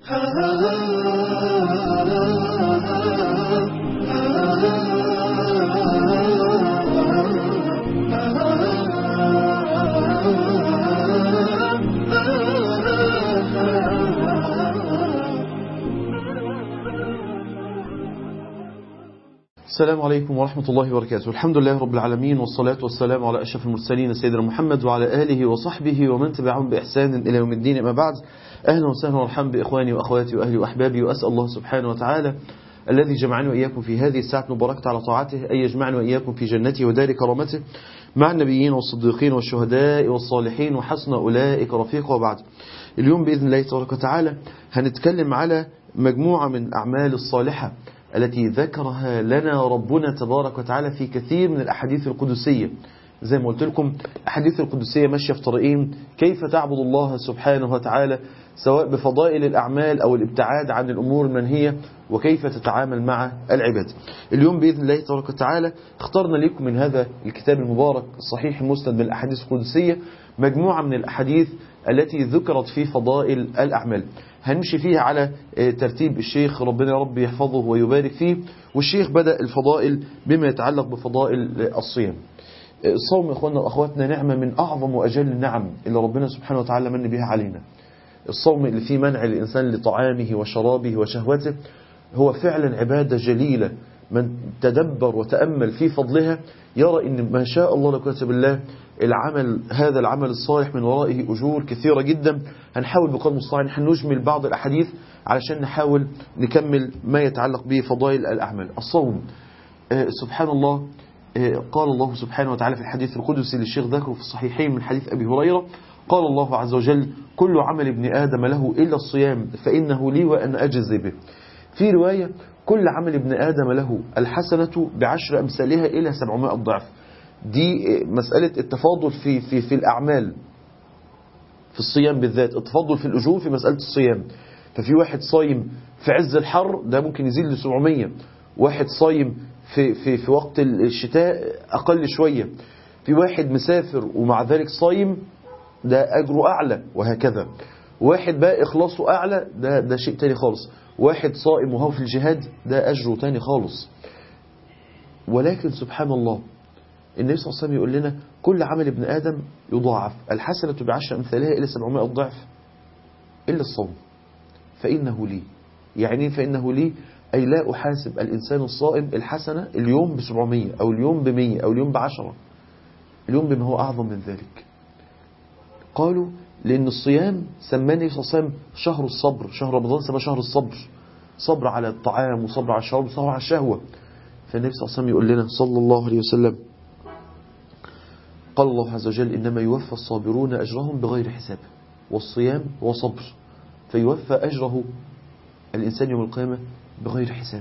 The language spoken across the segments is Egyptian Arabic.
السلام عليكم ورحمة الله وبركاته الحمد لله رب العالمين والصلاة والسلام على أشرف المرسلين سيدنا محمد وعلى آله وصحبه ومن تبعهم بإحسان إلى يوم الدين أما بعد أهلا وسهلا ومرحبا بإخواني وأخواتي وأهلي وأحبابي وأسأل الله سبحانه وتعالى الذي جمعني وإياكم في هذه الساعة المباركة على طاعته أن يجمعني وإياكم في جنته ودار كرامته مع النبيين والصديقين والشهداء والصالحين وحسن أولئك رفيقا وبعد اليوم بإذن الله تبارك وتعالى هنتكلم على مجموعة من الأعمال الصالحة التي ذكرها لنا ربنا تبارك وتعالى في كثير من الأحاديث القدسية زي ما قلت لكم الأحاديث القدسية ماشية في طريقين كيف تعبد الله سبحانه وتعالى سواء بفضائل الأعمال أو الابتعاد عن الأمور المنهية وكيف تتعامل مع العباد اليوم بإذن الله تبارك وتعالى اخترنا لكم من هذا الكتاب المبارك الصحيح المسند من الأحاديث القدسية مجموعة من الأحاديث التي ذكرت في فضائل الأعمال هنمشي فيها على ترتيب الشيخ ربنا يا رب يحفظه ويبارك فيه والشيخ بدأ الفضائل بما يتعلق بفضائل الصيام الصوم يا اخواننا واخواتنا نعمة من أعظم وأجل النعم اللي ربنا سبحانه وتعالى من بها علينا الصوم اللي فيه منع الإنسان لطعامه وشرابه وشهوته هو فعلا عبادة جليلة من تدبر وتأمل في فضلها يرى ان ما شاء الله لا قوه بالله العمل هذا العمل الصالح من ورائه أجور كثيرة جدا هنحاول بقدر المستطاع ان نجمل بعض الأحاديث علشان نحاول نكمل ما يتعلق بفضائل الأعمال الصوم آه سبحان الله آه قال الله سبحانه وتعالى في الحديث القدسي للشيخ ذكره في الصحيحين من حديث أبي هريرة قال الله عز وجل كل عمل ابن آدم له إلا الصيام فإنه لي وأنا أجزي به في رواية كل عمل ابن آدم له الحسنة بعشر أمثالها إلى 700 ضعف دي مسألة التفاضل في, في, في الأعمال في الصيام بالذات التفاضل في الأجور في مسألة الصيام ففي واحد صايم في عز الحر ده ممكن يزيد ل 700 واحد صايم في, في, في وقت الشتاء أقل شوية في واحد مسافر ومع ذلك صايم ده أجره أعلى وهكذا واحد بقى إخلاصه أعلى ده, ده شيء تاني خالص واحد صائم وهو في الجهاد ده أجره تاني خالص ولكن سبحان الله النبي صلى الله عليه وسلم يقول لنا كل عمل ابن آدم يضاعف الحسنة بعشر أمثالها إلى 700 ضعف إلا الصوم فإنه لي يعني فإنه لي أي لا أحاسب الإنسان الصائم الحسنة اليوم ب 700 أو اليوم ب 100 أو اليوم ب 10 اليوم بما هو أعظم من ذلك قالوا لأن الصيام سماني صلى الله عليه وسلم شهر الصبر شهر رمضان سماه شهر الصبر صبر على الطعام وصبر على الشراب وصبر على الشهوة فالنبي صلى الله عليه وسلم يقول لنا صلى الله عليه وسلم قال الله عز وجل إنما يوفى الصابرون أجرهم بغير حساب والصيام هو صبر فيوفى أجره الإنسان يوم القيامة بغير حساب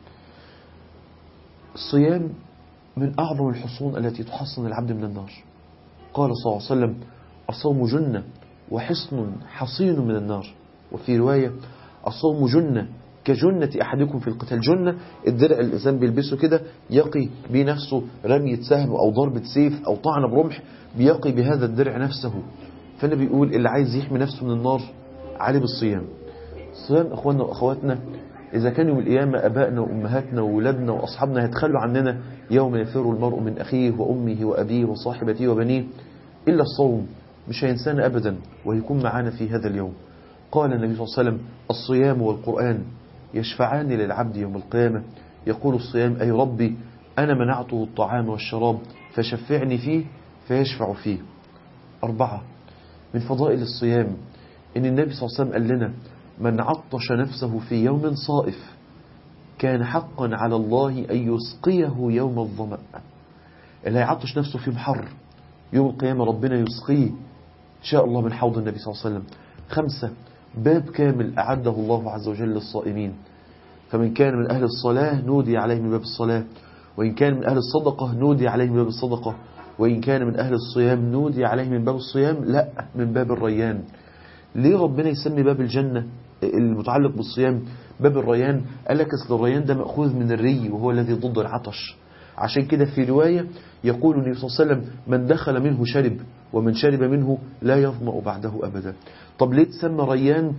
الصيام من أعظم الحصون التي تحصن العبد من النار قال صلى الله عليه وسلم الصوم جنة وحصن حصين من النار وفي رواية الصوم جنة كجنة أحدكم في القتال جنة الدرع الإنسان بيلبسه كده يقي بنفسه رمية سهم أو ضربة سيف أو طعن برمح بيقي بهذا الدرع نفسه فالنبي بيقول اللي عايز يحمي نفسه من النار عليه بالصيام الصيام أخواننا وأخواتنا إذا كان يوم القيامة أبائنا وأمهاتنا وولادنا وأصحابنا هيتخلوا عننا يوم يفر المرء من أخيه وأمه وأبيه وصاحبته وبنيه إلا الصوم مش هينسانا أبدا ويكون معانا في هذا اليوم قال النبي صلى الله عليه وسلم الصيام والقرآن يشفعان للعبد يوم القيامة يقول الصيام أي ربي أنا منعته الطعام والشراب فشفعني فيه فيشفع فيه أربعة من فضائل الصيام إن النبي صلى الله عليه وسلم قال لنا من عطش نفسه في يوم صائف كان حقا على الله أن يسقيه يوم الظمأ اللي هيعطش نفسه في محر يوم القيامة ربنا يسقيه إن شاء الله من حوض النبي صلى الله عليه وسلم خمسة باب كامل أعده الله عز وجل للصائمين فمن كان من أهل الصلاة نودي عليه من باب الصلاة وإن كان من أهل الصدقة نودي عليه من باب الصدقة وإن كان من أهل الصيام نودي عليه من باب الصيام لا من باب الريان ليه ربنا يسمي باب الجنة المتعلق بالصيام باب الريان قال لك أصل الريان ده مأخوذ من الري وهو الذي ضد العطش عشان كده في رواية يقول النبي صلى الله عليه وسلم من دخل منه شرب ومن شرب منه لا يظمأ بعده أبدا طب ليه تسمى ريان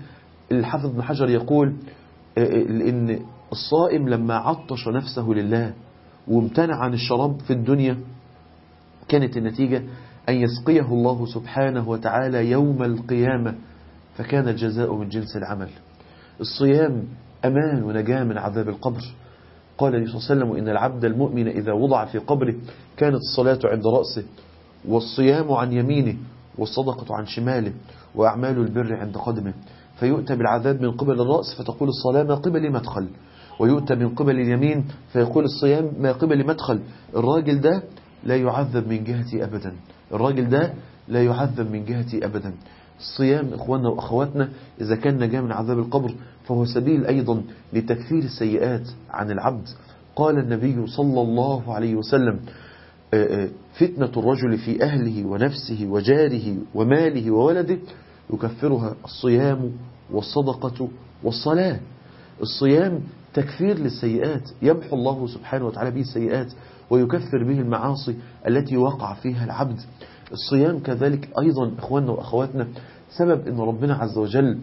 الحافظ ابن حجر يقول إن الصائم لما عطش نفسه لله وامتنع عن الشراب في الدنيا كانت النتيجة أن يسقيه الله سبحانه وتعالى يوم القيامة فكان الجزاء من جنس العمل الصيام أمان ونجاة من عذاب القبر قال النبي صلى الله عليه وسلم إن العبد المؤمن إذا وضع في قبره كانت الصلاة عند رأسه والصيام عن يمينه والصدقة عن شماله وأعمال البر عند قدمه فيؤتى بالعذاب من قبل الرأس فتقول الصلاة ما قبل مدخل ويؤتى من قبل اليمين فيقول الصيام ما قبل مدخل الراجل ده لا يعذب من جهتي أبدا الراجل ده لا يعذب من جهتي أبدا الصيام إخواننا وأخواتنا إذا كان نجاة من عذاب القبر فهو سبيل أيضا لتكفير السيئات عن العبد قال النبي صلى الله عليه وسلم فتنة الرجل في أهله ونفسه وجاره وماله وولده يكفرها الصيام والصدقة والصلاة الصيام تكفير للسيئات يمحو الله سبحانه وتعالى به السيئات ويكفر به المعاصي التي وقع فيها العبد الصيام كذلك أيضا إخواننا وأخواتنا سبب أن ربنا عز وجل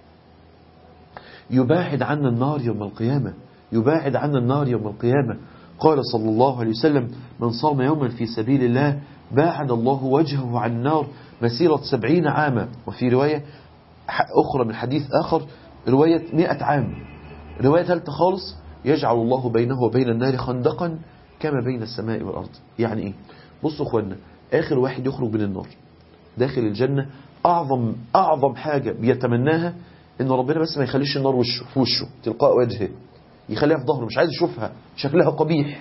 يباعد عنا النار يوم القيامة يباعد عنا النار يوم القيامة قال صلى الله عليه وسلم من صام يوما في سبيل الله باعد الله وجهه عن النار مسيرة سبعين عاما وفي رواية أخرى من حديث آخر رواية مئة عام رواية ثالثة خالص يجعل الله بينه وبين النار خندقا كما بين السماء والأرض يعني إيه بصوا أخوانا آخر واحد يخرج من النار داخل الجنة أعظم أعظم حاجة بيتمناها إن ربنا بس ما يخليش النار وشه في وشه تلقاء وجهه يخليها في ظهره مش عايز يشوفها شكلها قبيح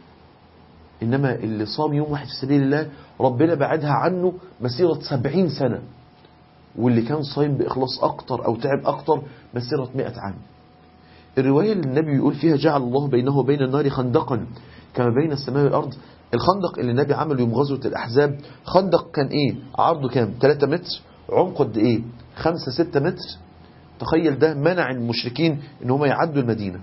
إنما اللي صام يوم واحد في سبيل الله ربنا بعدها عنه مسيرة سبعين سنة واللي كان صايم بإخلاص أكتر أو تعب أكتر مسيرة مئة عام الرواية اللي النبي يقول فيها جعل الله بينه وبين النار خندقا كما بين السماء والأرض الخندق اللي النبي عمل يوم غزوة الأحزاب خندق كان إيه عرضه كام 3 متر عمقه قد إيه 5 6 متر تخيل ده منع المشركين ان هم يعدوا المدينة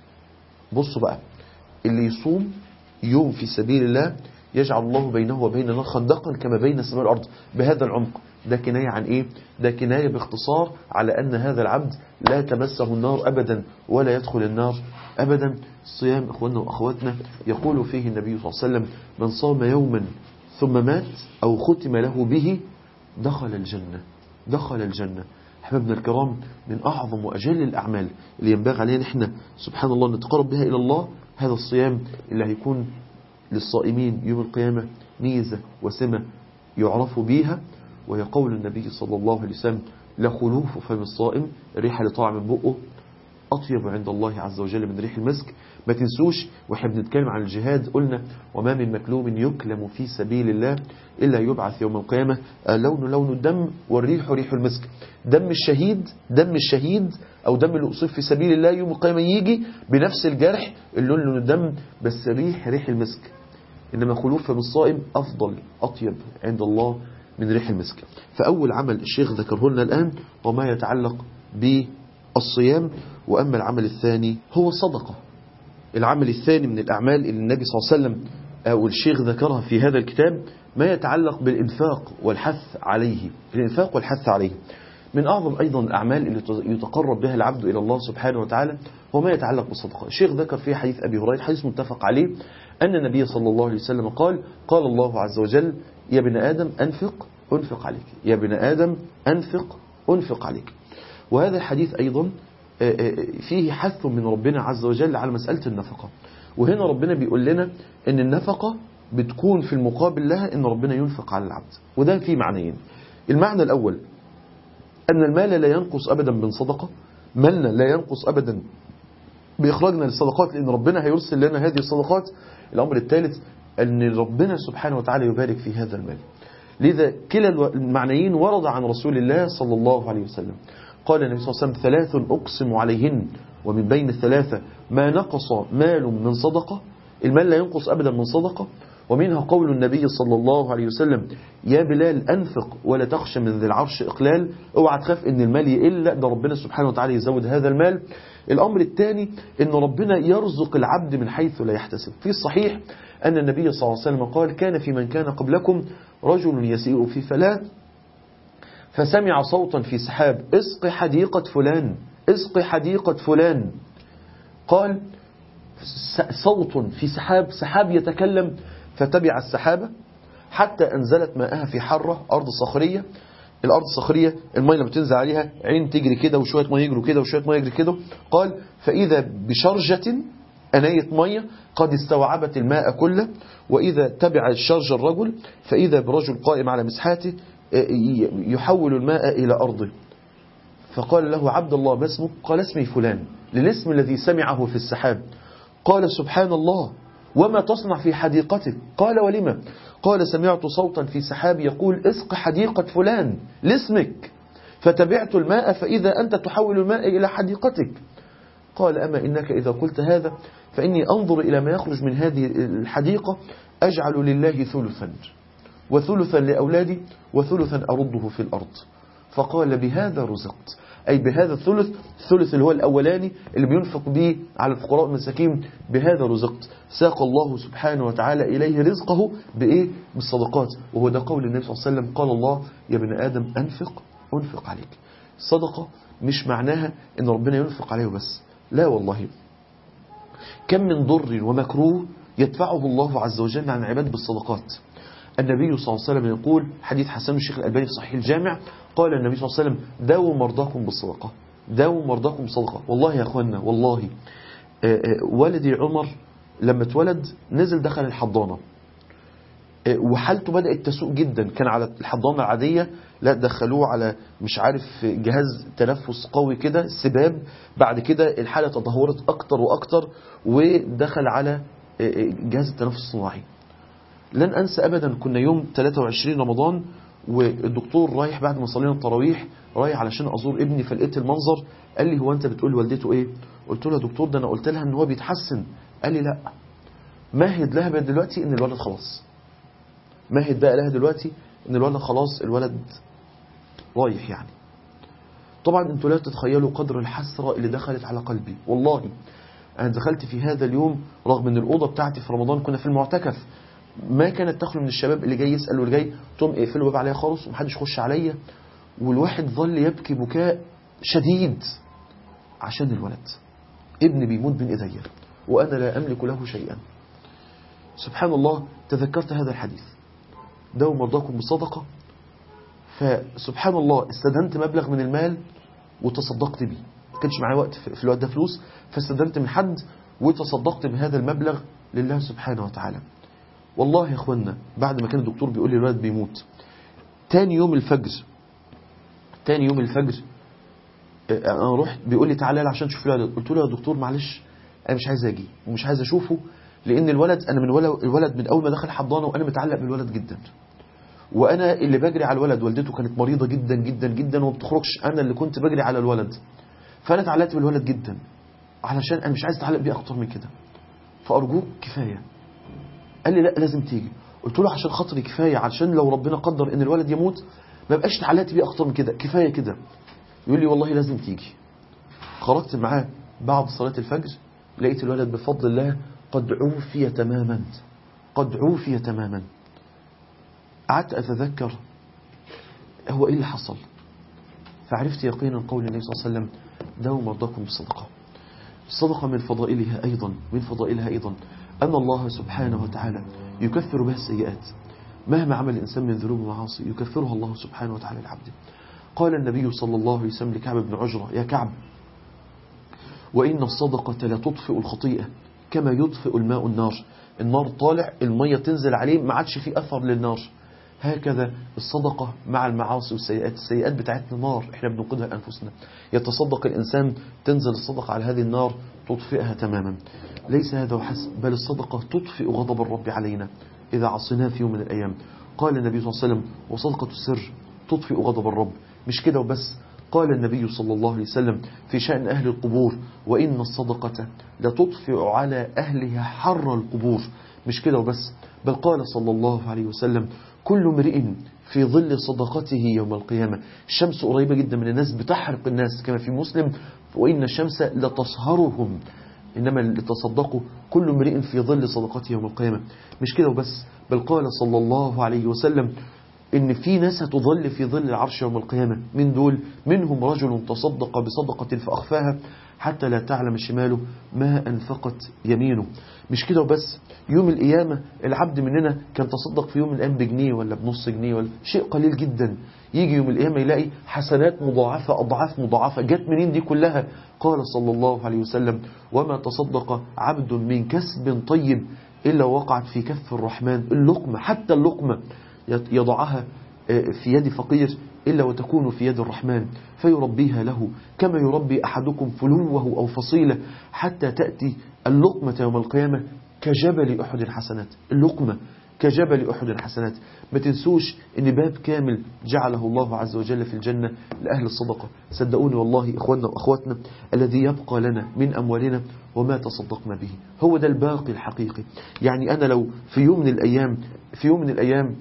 بصوا بقى اللي يصوم يوم في سبيل الله يجعل الله بينه وبين النار خندقا كما بين السماء والأرض بهذا العمق ده كناية عن إيه؟ ده كناية باختصار على أن هذا العبد لا تمسه النار أبدا ولا يدخل النار أبدا الصيام أخواننا وأخواتنا يقول فيه النبي صلى الله عليه وسلم من صام يوما ثم مات أو ختم له به دخل الجنة دخل الجنة أحبابنا الكرام من أعظم وأجل الأعمال اللي ينبغي علينا نحن سبحان الله نتقرب بها إلى الله هذا الصيام اللي هيكون للصائمين يوم القيامة ميزة وسمة يعرف بيها وهي قول النبي صلى الله عليه وسلم لخلوف فم الصائم الريحة اللي طالعه من بقه أطيب عند الله عز وجل من ريح المسك ما تنسوش واحنا بنتكلم عن الجهاد قلنا وما من مكلوم يكلم في سبيل الله إلا يبعث يوم القيامة لون لون الدم والريح ريح المسك دم الشهيد دم الشهيد أو دم اللي أصيب في سبيل الله يوم القيامة يجي بنفس الجرح اللون لون الدم بس ريح ريح المسك إنما خلوف فم الصائم أفضل أطيب عند الله من ريح المسك فأول عمل الشيخ ذكره لنا الآن وما يتعلق بالصيام وأما العمل الثاني هو الصدقة العمل الثاني من الأعمال اللي النبي صلى الله عليه وسلم أو الشيخ ذكرها في هذا الكتاب ما يتعلق بالإنفاق والحث عليه الإنفاق والحث عليه من أعظم أيضا الأعمال اللي يتقرب بها العبد إلى الله سبحانه وتعالى هو ما يتعلق بالصدقة الشيخ ذكر في حديث أبي هريرة حديث متفق عليه أن النبي صلى الله عليه وسلم قال قال الله عز وجل يا ابن آدم أنفق أنفق عليك يا ابن آدم أنفق أنفق عليك وهذا الحديث أيضا فيه حث من ربنا عز وجل على مسألة النفقة وهنا ربنا بيقول لنا أن النفقة بتكون في المقابل لها أن ربنا ينفق على العبد وده فيه معنيين المعنى الأول أن المال لا ينقص أبدا من صدقة مالنا لا ينقص أبدا بإخراجنا للصدقات لأن ربنا هيرسل لنا هذه الصدقات الأمر الثالث أن ربنا سبحانه وتعالى يبارك في هذا المال لذا كلا المعنيين ورد عن رسول الله صلى الله عليه وسلم قال النبي صلى الله عليه وسلم ثلاث أقسم عليهن ومن بين الثلاثة ما نقص مال من صدقة المال لا ينقص أبدا من صدقة ومنها قول النبي صلى الله عليه وسلم يا بلال أنفق ولا تخشى من ذي العرش إقلال اوعى تخاف ان المال يقل ده ربنا سبحانه وتعالى يزود هذا المال الأمر الثاني ان ربنا يرزق العبد من حيث لا يحتسب في الصحيح أن النبي صلى الله عليه وسلم قال كان في من كان قبلكم رجل يسيء في فلاة فسمع صوتا في سحاب اسق حديقة فلان اسق حديقة فلان قال صوت في سحاب سحاب يتكلم فتبع السحابة حتى أنزلت ماءها في حرة أرض صخرية الأرض الصخرية المية لما تنزل عليها عين تجري كده وشوية مية يجروا كده وشوية مية يجري كده قال فإذا بشرجة أناية مية قد استوعبت الماء كله وإذا تبع الشرج الرجل فإذا برجل قائم على مسحاته يحول الماء إلى أرضه فقال له عبد الله ما اسمك قال اسمي فلان للاسم الذي سمعه في السحاب قال سبحان الله وما تصنع في حديقتك قال ولما قال سمعت صوتا في سحاب يقول اسق حديقة فلان لاسمك فتبعت الماء فإذا أنت تحول الماء إلى حديقتك قال أما إنك إذا قلت هذا فإني أنظر إلى ما يخرج من هذه الحديقة أجعل لله ثلثا وثلثا لأولادي وثلثا أرده في الأرض فقال بهذا رزقت أي بهذا الثلث الثلث اللي هو الأولاني اللي بينفق به على الفقراء والمساكين بهذا رزقت ساق الله سبحانه وتعالى إليه رزقه بإيه؟ بالصدقات وهو ده قول النبي صلى الله عليه وسلم قال الله يا ابن آدم أنفق أنفق عليك الصدقة مش معناها إن ربنا ينفق عليه بس لا والله كم من ضر ومكروه يدفعه الله عز وجل عن عباد بالصدقات النبي صلى الله عليه وسلم يقول حديث حسن الشيخ الألباني في صحيح الجامع قال النبي صلى الله عليه وسلم داووا مرضاكم بالصدقة داووا مرضاكم بالصدقة والله يا أخوانا والله والدي عمر لما اتولد نزل دخل الحضانة وحالته بدأت تسوء جدا كان على الحضانة العادية لا دخلوه على مش عارف جهاز تنفس قوي كده سباب بعد كده الحالة تدهورت أكتر وأكتر ودخل على جهاز التنفس الصناعي لن أنسى أبدا كنا يوم 23 رمضان والدكتور رايح بعد ما صلينا التراويح رايح علشان أزور ابني فلقيت المنظر قال لي هو أنت بتقول لوالدته إيه قلت له يا دكتور ده أنا قلت لها إن هو بيتحسن قال لي لا مهد لها بقى دلوقتي إن الولد خلاص مهد بقى لها دلوقتي إن الولد خلاص الولد رايح يعني طبعا انتوا لا تتخيلوا قدر الحسرة اللي دخلت على قلبي والله أنا دخلت في هذا اليوم رغم أن الأوضة بتاعتي في رمضان كنا في المعتكف ما كانت تخلو من الشباب اللي جاي يسأل واللي جاي تقوم اقفلوا الباب عليا خالص ومحدش يخش عليا والواحد ظل يبكي بكاء شديد عشان الولد ابني بيموت بين ايديا وانا لا املك له شيئا سبحان الله تذكرت هذا الحديث داوم مرضاكم بالصدقه فسبحان الله استدنت مبلغ من المال وتصدقت بيه ما كانش معايا وقت في الوقت ده فلوس فاستدنت من حد وتصدقت بهذا المبلغ لله سبحانه وتعالى والله يا اخوانا بعد ما كان الدكتور بيقول لي الولد بيموت تاني يوم الفجر تاني يوم الفجر انا رحت بيقول لي تعالى عشان تشوف الولد قلت له يا دكتور معلش انا مش عايز اجي ومش عايز اشوفه لان الولد انا من الولد من اول ما دخل حضانه وانا متعلق بالولد جدا وانا اللي بجري على الولد والدته كانت مريضه جدا جدا جدا وما بتخرجش انا اللي كنت بجري على الولد فانا اتعلقت بالولد جدا علشان انا مش عايز اتعلق بيه اكتر من كده فارجوك كفايه قال لي لا لازم تيجي قلت له عشان خاطري كفايه علشان لو ربنا قدر ان الولد يموت ما بقاش اتعلقت بيه اكتر من كده كفايه كده يقول لي والله لازم تيجي خرجت معاه بعد صلاه الفجر لقيت الولد بفضل الله قد عوفي تماما قد عوفي تماما قعدت اتذكر هو ايه اللي حصل فعرفت يقينا قول النبي صلى الله عليه وسلم داووا مرضاكم بالصدقه الصدقه من فضائلها ايضا من فضائلها ايضا أن الله سبحانه وتعالى يكفر بها السيئات مهما عمل الإنسان من ذنوب ومعاصي يكفرها الله سبحانه وتعالى لعبده قال النبي صلى الله عليه وسلم لكعب بن عجرة يا كعب وإن الصدقة لا تطفئ الخطيئة كما يطفئ الماء النار النار طالع المية تنزل عليه ما عادش فيه أثر للنار هكذا الصدقة مع المعاصي والسيئات السيئات بتاعتنا نار احنا بنوقدها لأنفسنا يتصدق الإنسان تنزل الصدقة على هذه النار تطفئها تماما ليس هذا وحسب بل الصدقة تطفئ غضب الرب علينا إذا عصيناه في يوم من الأيام قال النبي صلى الله عليه وسلم وصدقة السر تطفئ غضب الرب مش كده وبس قال النبي صلى الله عليه وسلم في شأن أهل القبور وإن الصدقة لتطفئ على أهلها حر القبور مش كده وبس بل قال صلى الله عليه وسلم كل امرئ في ظل صدقته يوم القيامة الشمس قريبة جدا من الناس بتحرق الناس كما في مسلم وإن الشمس لتصهرهم إنما اللي تصدقوا كل امرئ في ظل صدقته يوم القيامة مش كده وبس بل قال صلى الله عليه وسلم ان في ناس هتظل في ظل العرش يوم القيامة من دول منهم رجل تصدق بصدقة فأخفاها حتى لا تعلم شماله ما أنفقت يمينه مش كده وبس يوم القيامة العبد مننا كان تصدق في يوم من الأيام بجنيه ولا بنص جنيه ولا شيء قليل جدا يجي يوم القيامة يلاقي حسنات مضاعفة أضعاف مضاعفة جت منين دي كلها قال صلى الله عليه وسلم وما تصدق عبد من كسب طيب إلا وقعت في كف الرحمن اللقمة حتى اللقمة يضعها في يد فقير إلا وتكون في يد الرحمن فيربيها له كما يربي أحدكم فلوه أو فصيلة حتى تأتي اللقمة يوم القيامة كجبل أحد حسنات اللقمة كجبل أحد حسنات ما تنسوش ان باب كامل جعله الله عز وجل في الجنة لأهل الصدقة صدقوني والله إخواننا وأخواتنا الذي يبقى لنا من أموالنا وما تصدقنا به هو ده الباقي الحقيقي يعني أنا لو في يوم من الأيام في يوم من الأيام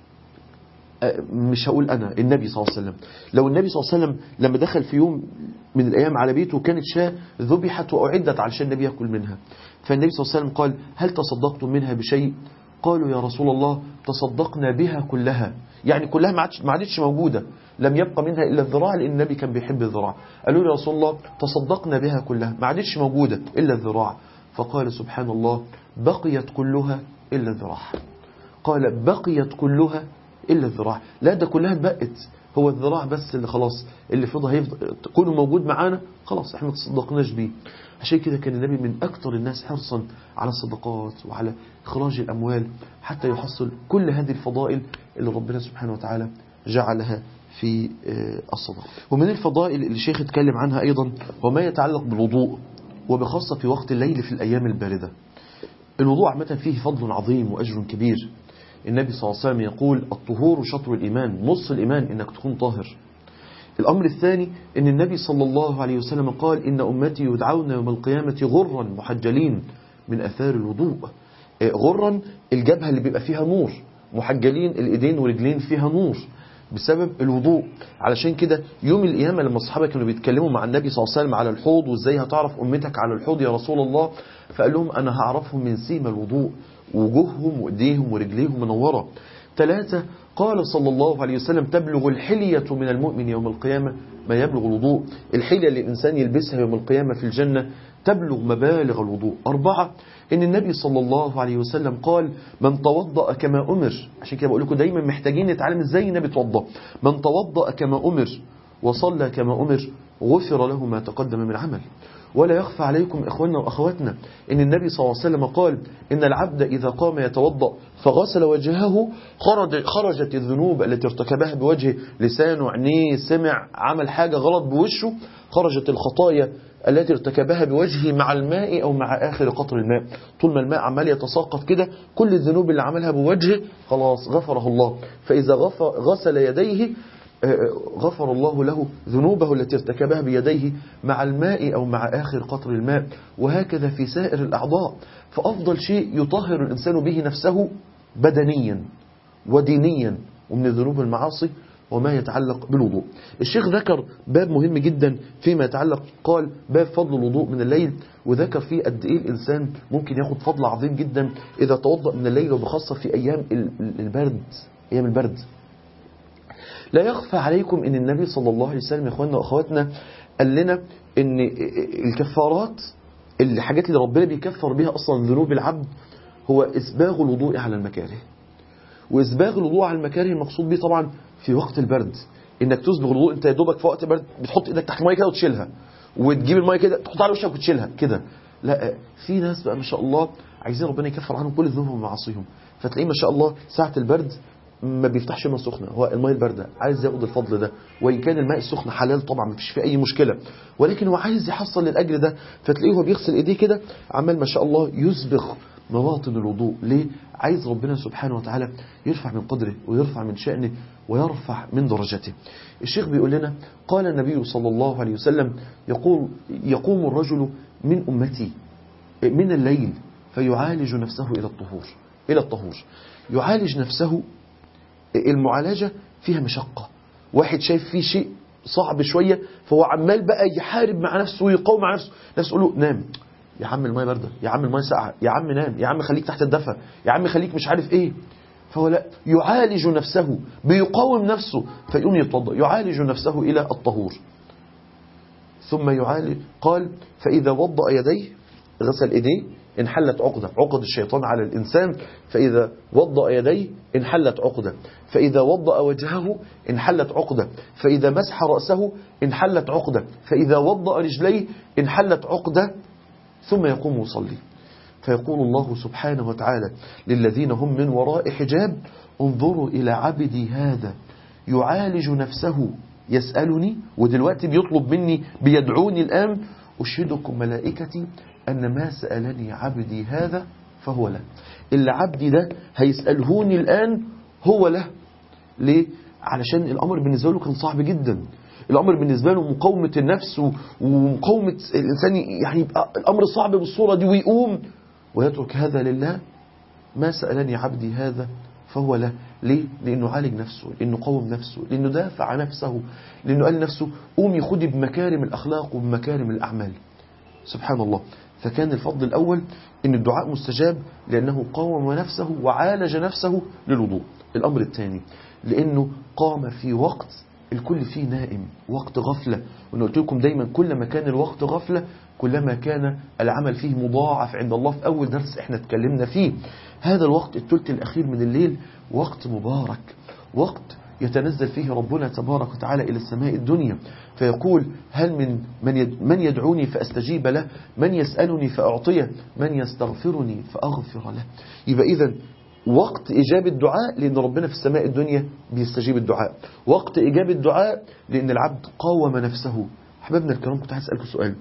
مش هقول أنا النبي صلى الله عليه وسلم لو النبي صلى الله عليه وسلم لما دخل في يوم من الأيام على بيته كانت شاة ذبحت وأعدت علشان النبي يأكل منها فالنبي صلى الله عليه وسلم قال هل تصدقتم منها بشيء قالوا يا رسول الله تصدقنا بها كلها يعني كلها ما عادتش موجودة لم يبقى منها إلا الذراع لأن النبي كان بيحب الذراع قالوا يا رسول الله تصدقنا بها كلها ما عادتش موجودة إلا الذراع فقال سبحان الله بقيت كلها إلا الذراع قال بقيت كلها إلا الذراع لا ده كلها اتبقت هو الذراع بس اللي خلاص اللي فضل هيفضل كونه موجود معانا خلاص احنا ما تصدقناش بيه عشان كده كان النبي من أكثر الناس حرصا على الصدقات وعلى إخراج الأموال حتى يحصل كل هذه الفضائل اللي ربنا سبحانه وتعالى جعلها في الصدقة ومن الفضائل اللي الشيخ اتكلم عنها أيضا وما يتعلق بالوضوء وبخاصة في وقت الليل في الأيام الباردة الوضوء عامة فيه فضل عظيم وأجر كبير النبي صلى الله عليه وسلم يقول الطهور شطر الإيمان نص الإيمان إنك تكون طاهر الأمر الثاني أن النبي صلى الله عليه وسلم قال إن أمتي يدعون يوم القيامة غرا محجلين من أثار الوضوء غرا الجبهة اللي بيبقى فيها نور محجلين الإيدين والرجلين فيها نور بسبب الوضوء علشان كده يوم القيامة لما الصحابة كانوا بيتكلموا مع النبي صلى الله عليه وسلم على الحوض وازاي هتعرف أمتك على الحوض يا رسول الله فقال لهم أنا هعرفهم من سيما الوضوء وجوههم وإيديهم ورجليهم منورة ثلاثة قال صلى الله عليه وسلم تبلغ الحلية من المؤمن يوم القيامة ما يبلغ الوضوء الحلية اللي الإنسان يلبسها يوم القيامة في الجنة تبلغ مبالغ الوضوء أربعة إن النبي صلى الله عليه وسلم قال من توضأ كما أمر عشان كده بقول لكم دايما محتاجين نتعلم إزاي النبي توضأ من توضأ كما أمر وصلى كما أمر غفر له ما تقدم من عمل ولا يخفى عليكم إخواننا وأخواتنا إن النبي صلى الله عليه وسلم قال إن العبد إذا قام يتوضأ فغسل وجهه خرج خرجت الذنوب التي ارتكبها بوجهه لسانه عينيه سمع عمل حاجة غلط بوشه خرجت الخطايا التي ارتكبها بوجهه مع الماء أو مع آخر قطر الماء طول ما الماء عمال يتساقط كده كل الذنوب اللي عملها بوجهه خلاص غفره الله فإذا غسل يديه غفر الله له ذنوبه التي ارتكبها بيديه مع الماء أو مع آخر قطر الماء وهكذا في سائر الأعضاء فأفضل شيء يطهر الإنسان به نفسه بدنيا ودينيا ومن الذنوب المعاصي وما يتعلق بالوضوء الشيخ ذكر باب مهم جدا فيما يتعلق قال باب فضل الوضوء من الليل وذكر فيه قد ايه الانسان ممكن ياخد فضل عظيم جدا اذا توضأ من الليل وبخاصة في ايام البرد ايام البرد لا يخفى عليكم ان النبي صلى الله عليه وسلم يا اخواننا واخواتنا قال لنا ان الكفارات الحاجات اللي ربنا بيكفر بها اصلا ذنوب العبد هو اسباغ الوضوء على المكاره واسباغ الوضوء على المكاره المقصود به طبعا في وقت البرد انك تسبغ الوضوء انت يا دوبك في وقت البرد بتحط ايدك تحت الميه كده وتشيلها وتجيب الميه كده تحطها على وشك وتشيلها كده لا في ناس بقى ما شاء الله عايزين ربنا يكفر عنهم كل ذنوبهم ومعاصيهم فتلاقيه ما شاء الله ساعه البرد ما بيفتحش ميه سخنه هو الميه البارده عايز ياخد الفضل ده وان كان الماء السخن حلال طبعا ما فيش فيه اي مشكله ولكن هو عايز يحصل للاجر ده فتلاقيه هو بيغسل ايديه كده عمال ما شاء الله يسبغ مواطن الوضوء ليه عايز ربنا سبحانه وتعالى يرفع من قدره ويرفع من شأنه ويرفع من درجته الشيخ بيقول لنا قال النبي صلى الله عليه وسلم يقول يقوم الرجل من أمتي من الليل فيعالج نفسه إلى الطهور إلى الطهور يعالج نفسه المعالجة فيها مشقة واحد شايف فيه شيء صعب شوية فهو عمال بقى يحارب مع نفسه ويقاوم مع نفسه ناس تقول له نام يا عم المايه بارده يا عم المايه ساقعه يا عم نام يا عم خليك تحت الدفا يا عم خليك مش عارف ايه فهو لا يعالج نفسه بيقاوم نفسه فيقوم يتوضا يعالج نفسه إلى الطهور ثم يعالج قال فإذا وضأ يديه غسل إيديه انحلت عقدة عقد الشيطان على الإنسان فإذا وضأ يديه انحلت عقدة فإذا وضأ وجهه انحلت عقدة فإذا مسح رأسه انحلت عقدة فإذا وضأ رجليه انحلت عقدة ثم يقوم يصلي فيقول الله سبحانه وتعالى للذين هم من وراء حجاب انظروا إلى عبدي هذا يعالج نفسه يسألني ودلوقتي بيطلب مني بيدعوني الآن أشهدكم ملائكتي أن ما سألني عبدي هذا فهو له اللي عبدي ده هيسألهوني الآن هو له ليه؟ علشان الأمر بالنسبة له كان صعب جدا الأمر بالنسبة له مقاومة النفس ومقاومة الإنسان يعني يبقى الأمر صعب بالصورة دي ويقوم ويترك هذا لله ما سألني عبدي هذا فهو له ليه؟ لأنه عالج نفسه لأنه قوم نفسه لأنه دافع نفسه لأنه قال نفسه قومي خدي بمكارم الأخلاق وبمكارم الأعمال سبحان الله فكان الفضل الأول أن الدعاء مستجاب لأنه قاوم نفسه وعالج نفسه للوضوء الأمر الثاني لأنه قام في وقت الكل فيه نائم وقت غفلة وأنا قلت لكم دايما كل ما كان الوقت غفلة كلما كان العمل فيه مضاعف عند الله في أول درس احنا اتكلمنا فيه هذا الوقت الثلث الأخير من الليل وقت مبارك وقت يتنزل فيه ربنا تبارك وتعالى إلى السماء الدنيا فيقول هل من من من يدعوني فأستجيب له من يسألني فأعطيه من يستغفرني فأغفر له يبقى إذا وقت إجابة الدعاء لأن ربنا في السماء الدنيا بيستجيب الدعاء وقت إجابة الدعاء لأن العبد قاوم نفسه أحبابنا الكرام كنت عايز أسألكم سؤال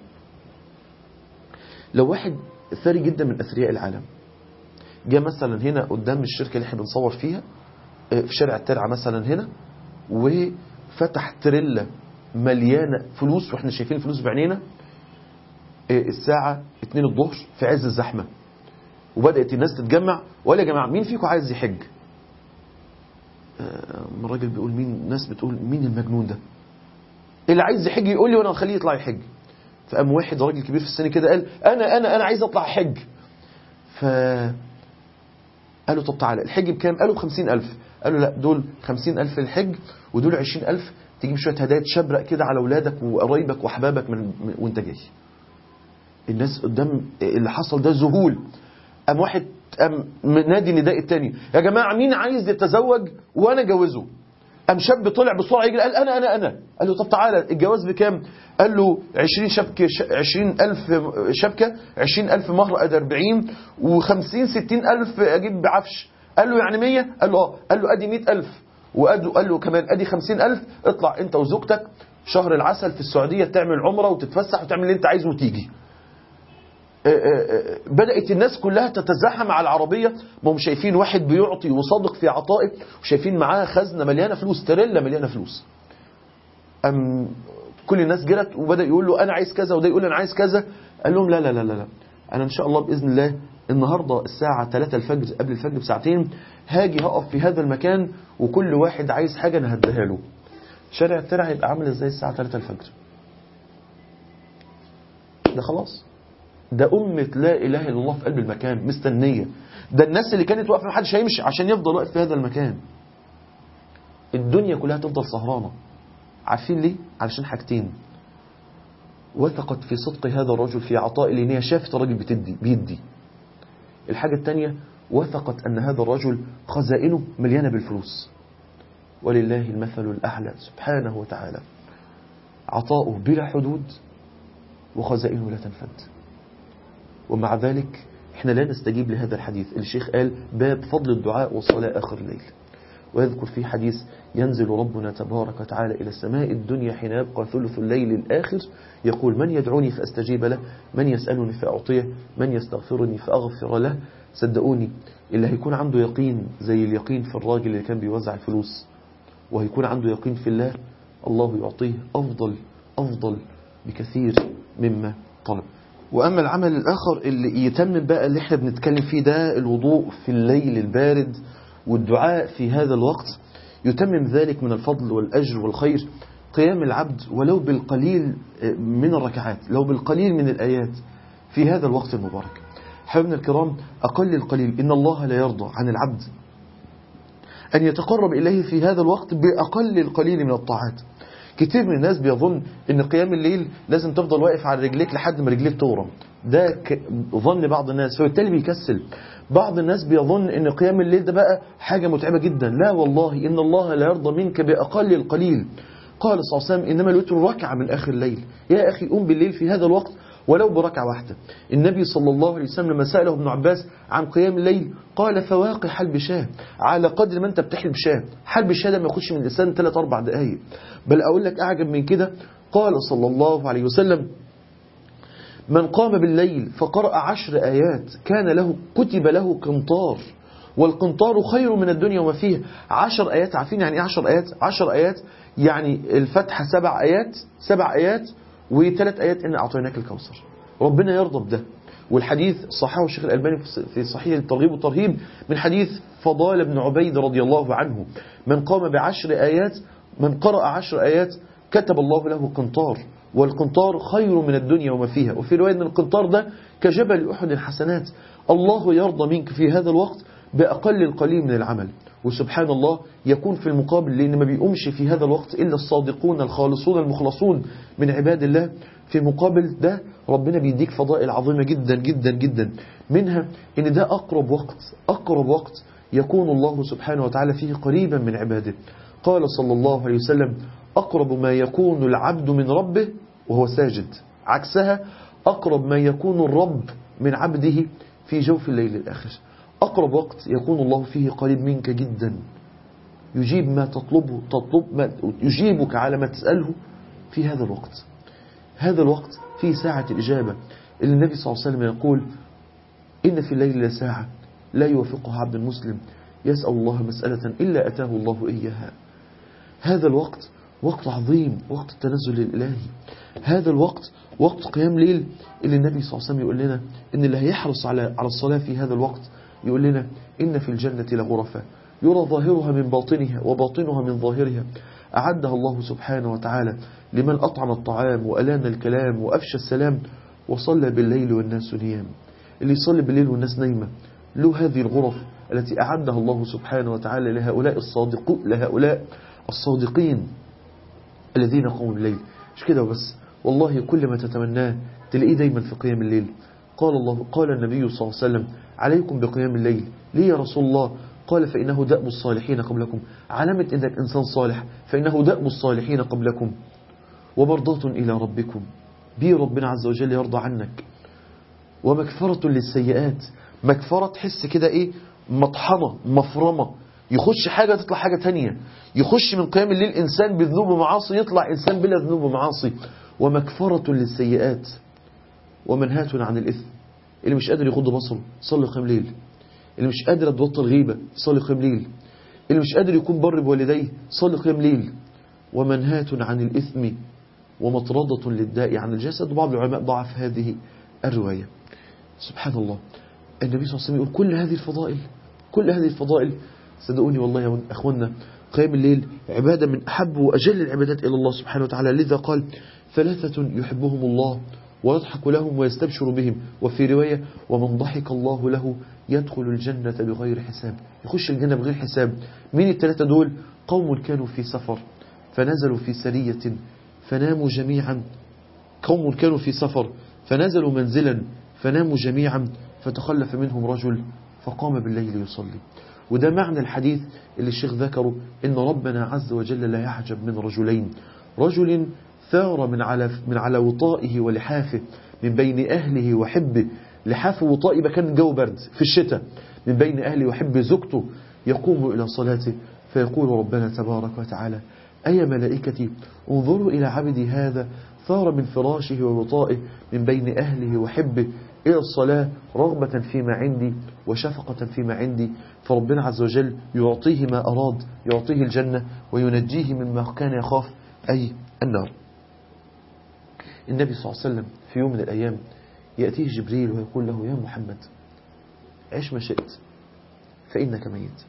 لو واحد ثري جدا من أثرياء العالم جاء مثلا هنا قدام الشركة اللي احنا بنصور فيها في شارع الترعة مثلا هنا وفتح تريلا مليانة فلوس واحنا شايفين الفلوس بعينينا الساعة 2 الظهر في عز الزحمة وبدأت الناس تتجمع وقال يا جماعة مين فيكم عايز يحج الراجل بيقول مين ناس بتقول مين المجنون ده اللي عايز يحج يقول لي وانا اخليه يطلع يحج فقام واحد راجل كبير في السن كده قال انا انا انا عايز اطلع حج ف قالوا طب تعالى الحج بكام قالوا بخمسين ألف قالوا لا دول خمسين ألف للحج ودول عشرين ألف تجيب شوية هدايا تشبرق كده على أولادك وقرايبك وأحبابك من, من وانت جاي الناس قدام اللي حصل ده ذهول قام واحد قام نادي نداء التاني يا جماعة مين عايز يتزوج وانا جوزه قام شاب طلع بسرعة يجري قال أنا أنا أنا قال له طب تعالى الجواز بكام قال له 20 شبكة 20 ألف شبكة 20 ألف مهر أدي 40 و50 60 ألف أجيب بعفش قال له يعني 100 قال له اه قال له أدي 100 ألف وقال له كمان أدي 50 ألف اطلع أنت وزوجتك شهر العسل في السعودية تعمل عمرة وتتفسح وتعمل اللي أنت عايزه وتيجي بدأت الناس كلها تتزاحم على العربية ما هم شايفين واحد بيعطي وصادق في عطائه وشايفين معاه خزنة مليانة فلوس تريلا مليانة فلوس أم كل الناس جرت وبدأ يقول له أنا عايز كذا وده يقول أنا عايز كذا قال لهم لا لا لا لا, لا. أنا إن شاء الله بإذن الله النهاردة الساعة 3 الفجر قبل الفجر بساعتين هاجي هقف في هذا المكان وكل واحد عايز حاجة أنا هديها له شارع الترع هيبقى عامل ازاي الساعة 3 الفجر ده خلاص ده أمة لا إله إلا الله في قلب المكان مستنية ده الناس اللي كانت واقفة محدش هيمشي عشان يفضل واقف في هذا المكان الدنيا كلها تفضل سهرانة عارفين ليه؟ علشان حاجتين وثقت في صدق هذا الرجل في عطاء لأن هي شافت الراجل بتدي بيدي الحاجة الثانية وثقت أن هذا الرجل خزائنه مليانة بالفلوس ولله المثل الأعلى سبحانه وتعالى عطاؤه بلا حدود وخزائنه لا تنفد ومع ذلك احنا لا نستجيب لهذا الحديث الشيخ قال باب فضل الدعاء والصلاة آخر الليل ويذكر في حديث ينزل ربنا تبارك وتعالى إلى السماء الدنيا حين يبقى ثلث الليل الآخر يقول من يدعوني فأستجيب له من يسألني فأعطيه من يستغفرني فأغفر له صدقوني اللي هيكون عنده يقين زي اليقين في الراجل اللي كان بيوزع الفلوس وهيكون عنده يقين في الله الله يعطيه أفضل أفضل بكثير مما طلب وأما العمل الآخر اللي يتمم بقى اللي احنا بنتكلم فيه ده الوضوء في الليل البارد والدعاء في هذا الوقت يتمم ذلك من الفضل والأجر والخير قيام العبد ولو بالقليل من الركعات لو بالقليل من الآيات في هذا الوقت المبارك حبيبنا الكرام أقل القليل إن الله لا يرضى عن العبد أن يتقرب إليه في هذا الوقت بأقل القليل من الطاعات كتير من الناس بيظن ان قيام الليل لازم تفضل واقف على رجليك لحد ما رجليك تورم ده ك... ظن بعض الناس فبالتالي بيكسل بعض الناس بيظن ان قيام الليل ده بقى حاجة متعبة جدا لا والله ان الله لا يرضى منك بأقل القليل قال صلى الله عليه وسلم انما الوتر ركعة من اخر الليل يا اخي قوم بالليل في هذا الوقت ولو بركعة واحدة النبي صلى الله عليه وسلم لما سأله ابن عباس عن قيام الليل قال فواقع حلب شاه على قدر ما انت بتحلب شاه حلب الشاه ده ما يخش من الإنسان 3 4 دقايق بل أقول لك أعجب من كده قال صلى الله عليه وسلم من قام بالليل فقرأ عشر آيات كان له كتب له قنطار والقنطار خير من الدنيا وما فيها عشر آيات عارفين يعني ايه عشر آيات عشر آيات يعني الفتحة سبع آيات سبع آيات وثلاث آيات إن أعطيناك الكوثر ربنا يرضى بده والحديث صححه الشيخ الألباني في صحيح الترغيب والترهيب من حديث فضال بن عبيد رضي الله عنه من قام بعشر آيات من قرأ عشر آيات كتب الله له قنطار والقنطار خير من الدنيا وما فيها وفي رواية أن القنطار ده كجبل أحد الحسنات الله يرضى منك في هذا الوقت بأقل القليل من العمل وسبحان الله يكون في المقابل لأن ما بيقومش في هذا الوقت إلا الصادقون الخالصون المخلصون من عباد الله في مقابل ده ربنا بيديك فضائل عظيمة جدا جدا جدا منها إن ده أقرب وقت أقرب وقت يكون الله سبحانه وتعالى فيه قريبا من عباده قال صلى الله عليه وسلم أقرب ما يكون العبد من ربه وهو ساجد عكسها أقرب ما يكون الرب من عبده في جوف الليل الآخر أقرب وقت يكون الله فيه قريب منك جدا يجيب ما تطلبه تطلب ما يجيبك على ما تسأله في هذا الوقت هذا الوقت فيه ساعة الإجابة اللي النبي صلى الله عليه وسلم يقول إن في الليل لساعة لا يوافقها عبد المسلم يسأل الله مسألة إلا أتاه الله إياها هذا الوقت وقت عظيم وقت التنزل الإلهي هذا الوقت وقت قيام ليل اللي النبي صلى الله عليه وسلم يقول لنا إن اللي هيحرص على على الصلاة في هذا الوقت يقول لنا إن في الجنة لغرفة يرى ظاهرها من باطنها وباطنها من ظاهرها أعدها الله سبحانه وتعالى لمن أطعم الطعام وألان الكلام وأفشى السلام وصلى بالليل والناس نيام اللي يصلي بالليل والناس نايمة له هذه الغرف التي أعدها الله سبحانه وتعالى لهؤلاء الصادقون لهؤلاء الصادقين الذين قاموا بالليل مش كده وبس والله كل ما تتمناه تلاقيه دايما في قيام الليل قال الله قال النبي صلى الله عليه وسلم عليكم بقيام الليل ليه يا رسول الله قال فإنه دأب الصالحين قبلكم علامة إنك إنسان صالح فإنه دأب الصالحين قبلكم ومرضاة إلى ربكم بي ربنا عز وجل يرضى عنك ومكفرة للسيئات مكفرة تحس كده إيه مطحنة مفرمة يخش حاجة تطلع حاجة تانية يخش من قيام الليل إنسان بذنوب ومعاصي يطلع إنسان بلا ذنوب ومعاصي ومكفرة للسيئات ومنهاة عن الإثم اللي مش قادر يغض بصره صلي قيام ليل اللي مش قادر تبطل غيبة صلي قيام ليل اللي مش قادر يكون بر بوالديه صلي قيام ليل ومنهاة عن الإثم ومطردة للداء عن الجسد وبعض العلماء ضعف هذه الرواية سبحان الله النبي صلى الله عليه وسلم يقول كل هذه الفضائل كل هذه الفضائل صدقوني والله يا أخوانا قيام الليل عبادة من أحب وأجل العبادات إلى الله سبحانه وتعالى لذا قال ثلاثة يحبهم الله ويضحك لهم ويستبشر بهم وفي رواية ومن ضحك الله له يدخل الجنة بغير حساب يخش الجنة بغير حساب مين الثلاثة دول قوم كانوا في سفر فنزلوا في سرية فناموا جميعا قوم كانوا في سفر فنزلوا منزلا فناموا جميعا فتخلف منهم رجل فقام بالليل يصلي وده معنى الحديث اللي الشيخ ذكره إن ربنا عز وجل لا يعجب من رجلين رجل ثار من على من على وطائه ولحافه من بين أهله وحبه لحافه وطائه كان جو برد في الشتاء من بين أهله وحبه زوجته يقوم إلى صلاته فيقول ربنا تبارك وتعالى أي ملائكتي انظروا إلى عبدي هذا ثار من فراشه ووطائه من بين أهله وحبه إلى الصلاة رغبة فيما عندي وشفقة فيما عندي فربنا عز وجل يعطيه ما أراد يعطيه الجنة وينجيه مما كان يخاف أي النار النبي صلى الله عليه وسلم في يوم من الأيام يأتيه جبريل ويقول له يا محمد عش ما شئت فإنك ميت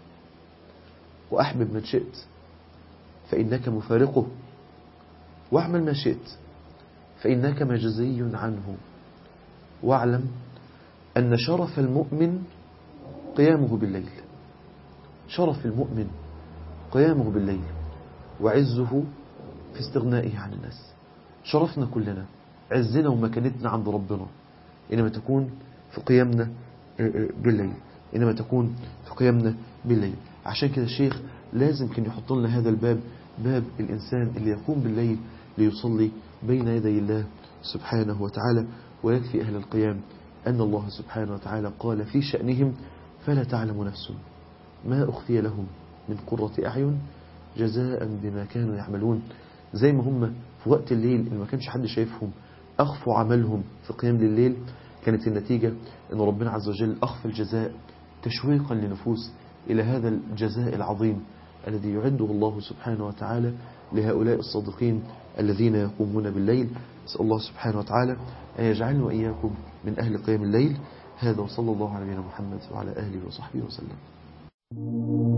وأحبب من شئت فإنك مفارقه واعمل ما شئت فإنك مجزي عنه واعلم أن شرف المؤمن قيامه بالليل شرف المؤمن قيامه بالليل وعزه في استغنائه عن الناس شرفنا كلنا عزنا ومكانتنا عند ربنا إنما تكون في قيامنا بالليل إنما تكون في قيامنا بالليل عشان كده الشيخ لازم كان يحط لنا هذا الباب باب الإنسان اللي يقوم بالليل ليصلي بين يدي الله سبحانه وتعالى ويكفي أهل القيام أن الله سبحانه وتعالى قال في شأنهم فلا تعلم نفس ما أخفي لهم من قرة أعين جزاء بما كانوا يعملون زي ما هم في وقت الليل اللي ما كانش حد شايفهم أخفوا عملهم في قيام الليل كانت النتيجة أن ربنا عز وجل أخفى الجزاء تشويقا لنفوس إلى هذا الجزاء العظيم الذي يعده الله سبحانه وتعالى لهؤلاء الصادقين الذين يقومون بالليل أسأل الله سبحانه وتعالى أن يجعلنا وإياكم من أهل قيام الليل هذا وصلى الله على نبينا محمد وعلى آله وصحبه وسلم